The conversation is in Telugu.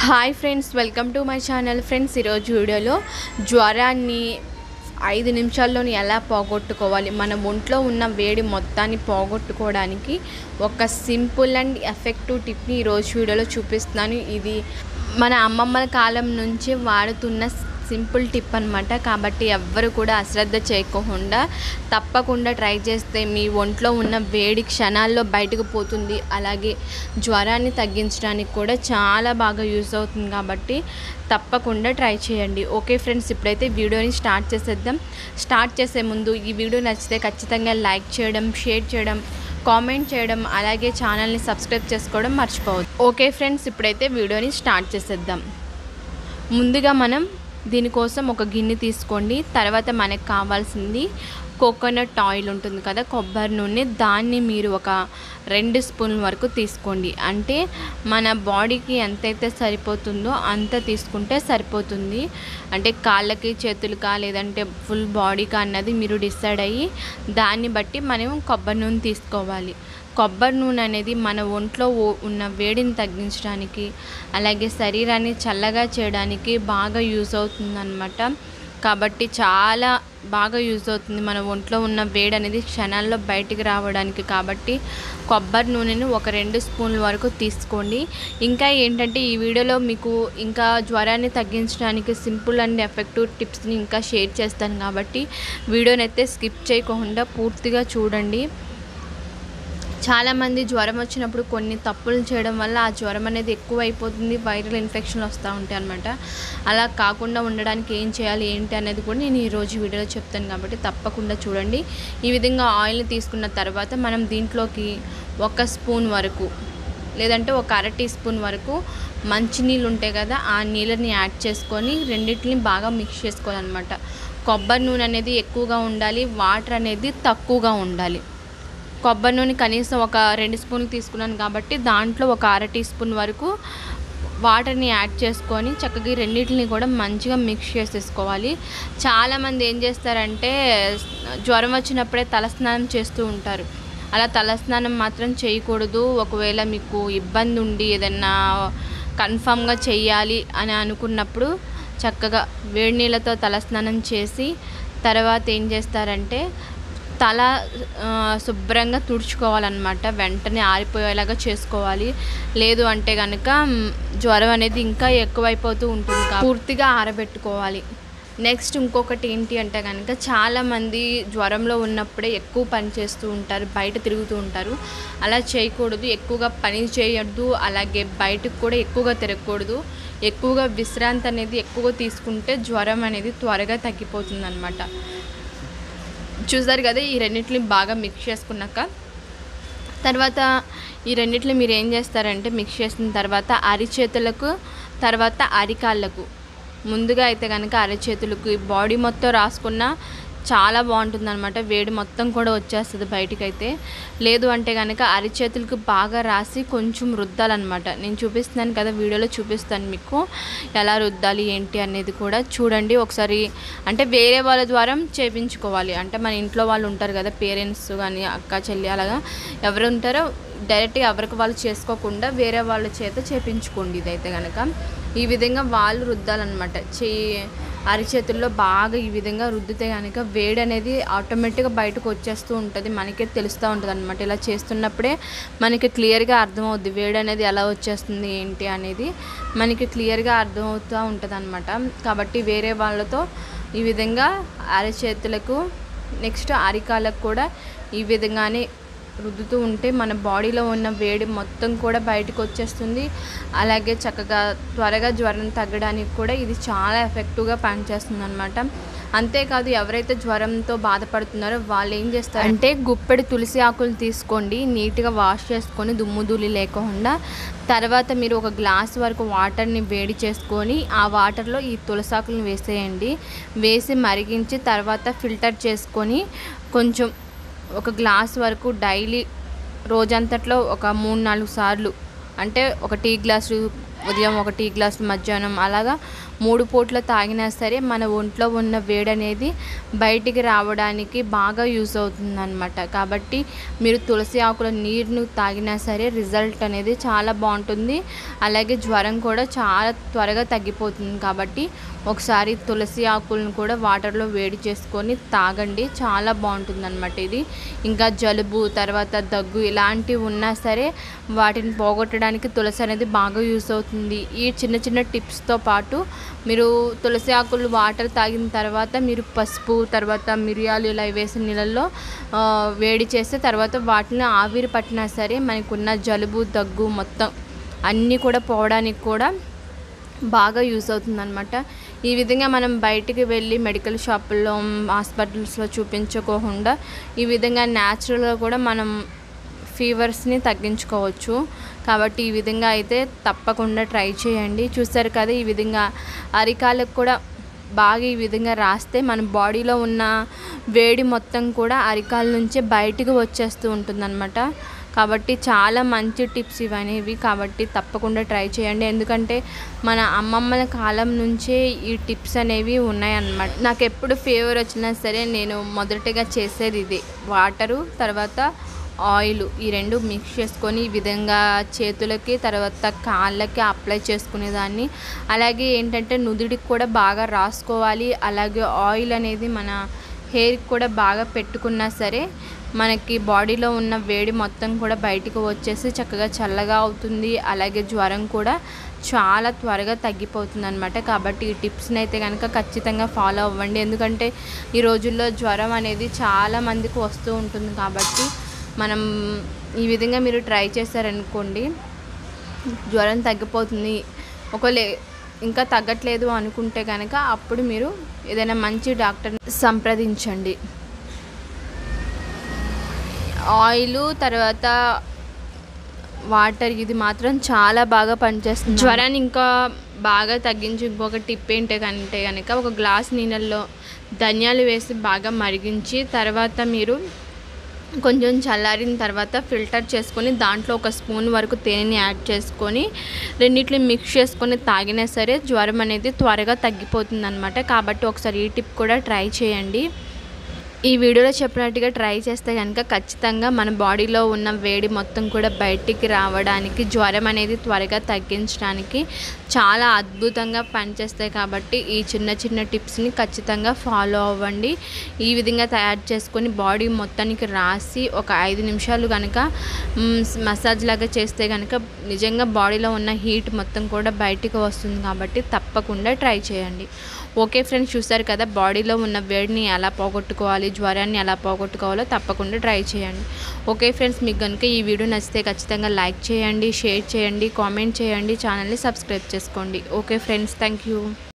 hi friends welcome to my channel friends ఈరోజు వీడియోలో జ్వరాన్ని ఐదు నిమిషాల్లోని ఎలా పోగొట్టుకోవాలి మన ఒంట్లో ఉన్న వేడి మొత్తాన్ని పోగొట్టుకోవడానికి ఒక సింపుల్ అండ్ ఎఫెక్టివ్ టిప్ని ఈరోజు వీడియోలో చూపిస్తున్నాను ఇది మన అమ్మమ్మల కాలం నుంచి వాడుతున్న సింపుల్ టిప్ అనమాట కాబట్టి ఎవ్వరు కూడా అశ్రద్ధ చేయకుండా తప్పకుండా ట్రై చేస్తే మీ ఒంట్లో ఉన్న వేడి క్షణాల్లో బయటకు పోతుంది అలాగే జ్వరాన్ని తగ్గించడానికి కూడా చాలా బాగా యూస్ అవుతుంది కాబట్టి తప్పకుండా ట్రై చేయండి ఓకే ఫ్రెండ్స్ ఇప్పుడైతే వీడియోని స్టార్ట్ చేసేద్దాం స్టార్ట్ చేసే ముందు ఈ వీడియో నచ్చితే ఖచ్చితంగా లైక్ చేయడం షేర్ చేయడం కామెంట్ చేయడం అలాగే ఛానల్ని సబ్స్క్రైబ్ చేసుకోవడం మర్చిపోవద్దు ఓకే ఫ్రెండ్స్ ఇప్పుడైతే వీడియోని స్టార్ట్ చేసేద్దాం ముందుగా మనం దీనికోసం ఒక గిన్నె తీసుకోండి తర్వాత మనకు కావాల్సింది కోకోనట్ ఆయిల్ ఉంటుంది కదా కొబ్బరి నూనె దాన్ని మీరు ఒక రెండు స్పూన్ల వరకు తీసుకోండి అంటే మన బాడీకి ఎంతైతే సరిపోతుందో అంత తీసుకుంటే సరిపోతుంది అంటే కాళ్ళకి చేతులకా లేదంటే ఫుల్ బాడీకా అన్నది మీరు డిసైడ్ అయ్యి దాన్ని బట్టి మనం కొబ్బరి నూనె తీసుకోవాలి కొబ్బరి నూనె అనేది మన ఒంట్లో ఓ- ఉన్న వేడిని తగ్గించడానికి అలాగే శరీరాన్ని చల్లగా చేయడానికి బాగా యూజ్ అవుతుందన్నమాట కాబట్టి చాలా బాగా యూజ్ అవుతుంది మన ఒంట్లో ఉన్న వేడి అనేది క్షణాల్లో బయటికి రావడానికి కాబట్టి కొబ్బరి నూనెను ఒక రెండు స్పూన్ల వరకు తీసుకోండి ఇంకా ఏంటంటే ఈ వీడియోలో మీకు ఇంకా జ్వరాన్ని తగ్గించడానికి సింపుల్ అండ్ ఎఫెక్టివ్ టిప్స్ని ఇంకా షేర్ చేస్తాను కాబట్టి వీడియోని అయితే స్కిప్ చేయకుండా పూర్తిగా చూడండి చాలామంది జ్వరం వచ్చినప్పుడు కొన్ని తప్పులు చేయడం వల్ల ఆ జ్వరం అనేది ఎక్కువ అయిపోతుంది వైరల్ ఇన్ఫెక్షన్లు వస్తూ ఉంటాయి అనమాట అలా కాకుండా ఉండడానికి ఏం చేయాలి ఏంటి అనేది కూడా నేను ఈరోజు వీడియోలో చెప్తాను కాబట్టి తప్పకుండా చూడండి ఈ విధంగా ఆయిల్ని తీసుకున్న తర్వాత మనం దీంట్లోకి ఒక స్పూన్ వరకు లేదంటే ఒక అర టీ స్పూన్ వరకు మంచినీళ్ళు ఉంటాయి కదా ఆ నీళ్ళని యాడ్ చేసుకొని రెండింటిని బాగా మిక్స్ చేసుకోవాలన్నమాట కొబ్బరి నూనె అనేది ఎక్కువగా ఉండాలి వాటర్ అనేది తక్కువగా ఉండాలి కొబ్బరి నూనె కనీసం ఒక రెండు స్పూన్లు తీసుకున్నాను కాబట్టి దాంట్లో ఒక అర టీ స్పూన్ వరకు వాటర్ని యాడ్ చేసుకొని చక్కగా ఈ రెండింటిని కూడా మంచిగా మిక్స్ చేసేసుకోవాలి చాలామంది ఏం చేస్తారంటే జ్వరం వచ్చినప్పుడే తలస్నానం చేస్తూ ఉంటారు అలా తలస్నానం మాత్రం చేయకూడదు ఒకవేళ మీకు ఇబ్బంది ఉండి ఏదన్నా కన్ఫామ్గా చెయ్యాలి అని అనుకున్నప్పుడు చక్కగా వేడి నీళ్ళతో తలస్నానం చేసి తర్వాత ఏం చేస్తారంటే తల ఆ, శుభ్రంగా తుడుచుకోవాలన్నమాట వెంటనే ఆరిపోయేలాగా చేసుకోవాలి లేదు అంటే కనుక మ్, జ్వరం అనేది ఇంకా ఎక్కువైపోతూ ఉంటుంది కాబట్టి పూర్తిగా ఆరబెట్టుకోవాలి నెక్స్ట్ ఇంకొకటి ఏంటి అంటే కనుక చాలామంది జ్వరంలో ఉన్నప్పుడే ఎక్కువ పని చేస్తూ ఉంటారు బయట తిరుగుతూ ఉంటారు అలా చేయకూడదు ఎక్కువగా పని చేయొద్దు అలాగే బయటకు కూడా ఎక్కువగా తిరగకూడదు ఎక్కువగా విశ్రాంతి అనేది ఎక్కువగా తీసుకుంటే జ్వరం అనేది త్వరగా తగ్గిపోతుంది అనమాట చూసారు కదా ఈ రెండింటిని బాగా మిక్స్ చేసుకున్నాక తర్వాత ఈ రెండిట్లో మీరు ఏం చేస్తారంటే మిక్స్ చేసిన తర్వాత అరిచేతులకు తర్వాత అరికాళ్ళకు ముందుగా అయితే కనుక అరిచేతులకు ఈ బాడీ మొత్తం రాసుకున్న చాలా బాగుంటుంది అనమాట వేడి మొత్తం కూడా వచ్చేస్తుంది బయటికైతే లేదు అంటే కనుక అరిచేతులకు బాగా రాసి కొంచెం రుద్దాలన్నమాట నేను చూపిస్తున్నాను కదా వీడియోలో చూపిస్తాను మీకు ఎలా రుద్దాలి ఏంటి అనేది కూడా చూడండి ఒకసారి అంటే వేరే వాళ్ళ ద్వారా చేపించుకోవాలి అంటే మన ఇంట్లో వాళ్ళు ఉంటారు కదా పేరెంట్స్ కానీ అక్క చెల్లి అలాగా ఎవరు ఉంటారో డైరెక్ట్గా ఎవరికి వాళ్ళు చేసుకోకుండా వేరే వాళ్ళ చేత చేపించుకోండి ఇదైతే కనుక ఈ విధంగా వాళ్ళు రుద్దాలన్నమాట చెయ్యి అరిచేతుల్లో బాగా ఈ విధంగా రుద్దితే కనుక వేడి అనేది ఆటోమేటిక్గా బయటకు వచ్చేస్తూ ఉంటుంది మనకే తెలుస్తూ ఉంటుంది అనమాట ఇలా చేస్తున్నప్పుడే మనకి క్లియర్గా అర్థమవుద్ది వేడి అనేది ఎలా వచ్చేస్తుంది ఏంటి అనేది మనకి క్లియర్గా అర్థమవుతూ ఉంటుంది అనమాట కాబట్టి వేరే వాళ్ళతో ఈ విధంగా అరచేతులకు నెక్స్ట్ అరికాలకు కూడా ఈ విధంగానే రుద్దుతూ ఉంటే మన బాడీలో ఉన్న వేడి మొత్తం కూడా బయటకు వచ్చేస్తుంది అలాగే చక్కగా త్వరగా జ్వరం తగ్గడానికి కూడా ఇది చాలా ఎఫెక్టివ్గా పనిచేస్తుంది అనమాట అంతేకాదు ఎవరైతే జ్వరంతో బాధపడుతున్నారో వాళ్ళు ఏం చేస్తారు అంటే గుప్పెడి తులసి ఆకులు తీసుకోండి నీట్గా వాష్ చేసుకొని దుమ్ము ధూళి లేకుండా తర్వాత మీరు ఒక గ్లాస్ వరకు వాటర్ని వేడి చేసుకొని ఆ వాటర్లో ఈ తులసాకులను వేసేయండి వేసి మరిగించి తర్వాత ఫిల్టర్ చేసుకొని కొంచెం ఒక గ్లాస్ వరకు డైలీ రోజంతట్లో ఒక మూడు నాలుగు సార్లు అంటే ఒక టీ గ్లాసు ఉదయం ఒక టీ గ్లాస్ మధ్యాహ్నం అలాగా మూడు పూట్ల తాగినా సరే మన ఒంట్లో ఉన్న వేడి అనేది బయటికి రావడానికి బాగా యూస్ అవుతుందన్నమాట కాబట్టి మీరు తులసి ఆకుల నీరును తాగినా సరే రిజల్ట్ అనేది చాలా బాగుంటుంది అలాగే జ్వరం కూడా చాలా త్వరగా తగ్గిపోతుంది కాబట్టి ఒకసారి తులసి ఆకులను కూడా వాటర్లో వేడి చేసుకొని తాగండి చాలా బాగుంటుంది అనమాట ఇది ఇంకా జలుబు తర్వాత దగ్గు ఇలాంటివి ఉన్నా సరే వాటిని పోగొట్టడానికి తులసి అనేది బాగా యూస్ అవుతుంది ఈ చిన్న చిన్న టిప్స్తో పాటు మీరు తులసి ఆకులు వాటర్ తాగిన తర్వాత మీరు పసుపు తర్వాత మిరియాలు ఇలా వేసిన నీళ్ళల్లో ఆ, వేడి చేస్తే తర్వాత వాటిని ఆవిరి పట్టినా సరే మనకున్న జలుబు దగ్గు మొత్తం అన్నీ కూడా పోవడానికి కూడా బాగా యూస్ అవుతుందన్నమాట ఈ విధంగా మనం బయటికి వెళ్ళి మెడికల్ షాపుల్లో హాస్పిటల్స్లో చూపించుకోకుండా ఈ విధంగా న్యాచురల్గా కూడా మనం ఫీవర్స్ని తగ్గించుకోవచ్చు కాబట్టి ఈ విధంగా అయితే తప్పకుండా ట్రై చేయండి చూస్తారు కదా ఈ విధంగా అరికాలకు కూడా బాగా ఈ విధంగా రాస్తే మన బాడీలో ఉన్న వేడి మొత్తం కూడా అరికాల నుంచే బయటకు వచ్చేస్తూ ఉంటుందన్నమాట కాబట్టి చాలా మంచి టిప్స్ ఇవనేవి కాబట్టి తప్పకుండా ట్రై చేయండి ఎందుకంటే మన అమ్మమ్మల కాలం నుంచే ఈ టిప్స్ అనేవి ఉన్నాయన్నమాట నాకు ఎప్పుడు ఫీవర్ వచ్చినా సరే నేను మొదటగా చేసేది ఇది వాటరు తర్వాత ఆయిల్ ఈ రెండు మిక్స్ చేసుకొని ఈ విధంగా చేతులకి తర్వాత కాళ్ళకి అప్లై చేసుకునేదాన్ని అలాగే ఏంటంటే నుదుడికి కూడా బాగా రాసుకోవాలి అలాగే ఆయిల్ అనేది మన హెయిర్కి కూడా బాగా పెట్టుకున్నా సరే మనకి బాడీలో ఉన్న వేడి మొత్తం కూడా బయటకు వచ్చేసి చక్కగా చల్లగా అవుతుంది అలాగే జ్వరం కూడా చాలా త్వరగా తగ్గిపోతుంది అనమాట కాబట్టి ఈ టిప్స్ని అయితే కనుక ఖచ్చితంగా ఫాలో అవ్వండి ఎందుకంటే ఈ రోజుల్లో జ్వరం అనేది చాలా మందికి వస్తూ ఉంటుంది కాబట్టి మనం ఈ విధంగా మీరు ట్రై చేశారనుకోండి జ్వరం తగ్గిపోతుంది ఒకవేళ ఇంకా తగ్గట్లేదు అనుకుంటే కనుక అప్పుడు మీరు ఏదైనా మంచి డాక్టర్ని సంప్రదించండి ఆయిల్ తర్వాత వాటర్ ఇది మాత్రం చాలా బాగా పనిచేస్తుంది జ్వరాన్ని ఇంకా బాగా తగ్గించి ఇంకొక టిప్ ఏంటంటే కనుక ఒక గ్లాస్ నీళ్ళల్లో ధనియాలు వేసి బాగా మరిగించి తర్వాత మీరు కొంచెం చల్లారిన తర్వాత ఫిల్టర్ చేసుకొని దాంట్లో ఒక స్పూన్ వరకు తేనెని యాడ్ చేసుకొని రెండిట్లు మిక్స్ చేసుకొని తాగినా సరే జ్వరం అనేది త్వరగా తగ్గిపోతుంది అనమాట కాబట్టి ఒకసారి ఈ టిప్ కూడా ట్రై చేయండి ఈ వీడియోలో చెప్పినట్టుగా ట్రై చేస్తే కనుక ఖచ్చితంగా మన బాడీలో ఉన్న వేడి మొత్తం కూడా బయటికి రావడానికి జ్వరం అనేది త్వరగా తగ్గించడానికి చాలా అద్భుతంగా పనిచేస్తాయి కాబట్టి ఈ చిన్న చిన్న టిప్స్ని ఖచ్చితంగా ఫాలో అవ్వండి ఈ విధంగా తయారు చేసుకొని బాడీ మొత్తానికి రాసి ఒక ఐదు నిమిషాలు కనుక మసాజ్ లాగా చేస్తే కనుక నిజంగా బాడీలో ఉన్న హీట్ మొత్తం కూడా బయటికి వస్తుంది కాబట్టి తప్పకుండా ట్రై చేయండి ఓకే ఫ్రెండ్స్ చూసారు కదా బాడీలో ఉన్న వేడిని ఎలా పోగొట్టుకోవాలి జ్వరాన్ని ఎలా పోగొట్టుకోవాలో తప్పకుండా ట్రై చేయండి ఓకే ఫ్రెండ్స్ మీకు కనుక ఈ వీడియో నచ్చితే ఖచ్చితంగా లైక్ చేయండి షేర్ చేయండి కామెంట్ చేయండి ఛానల్ని సబ్స్క్రైబ్ చేసుకోండి ఓకే ఫ్రెండ్స్ థ్యాంక్ యూ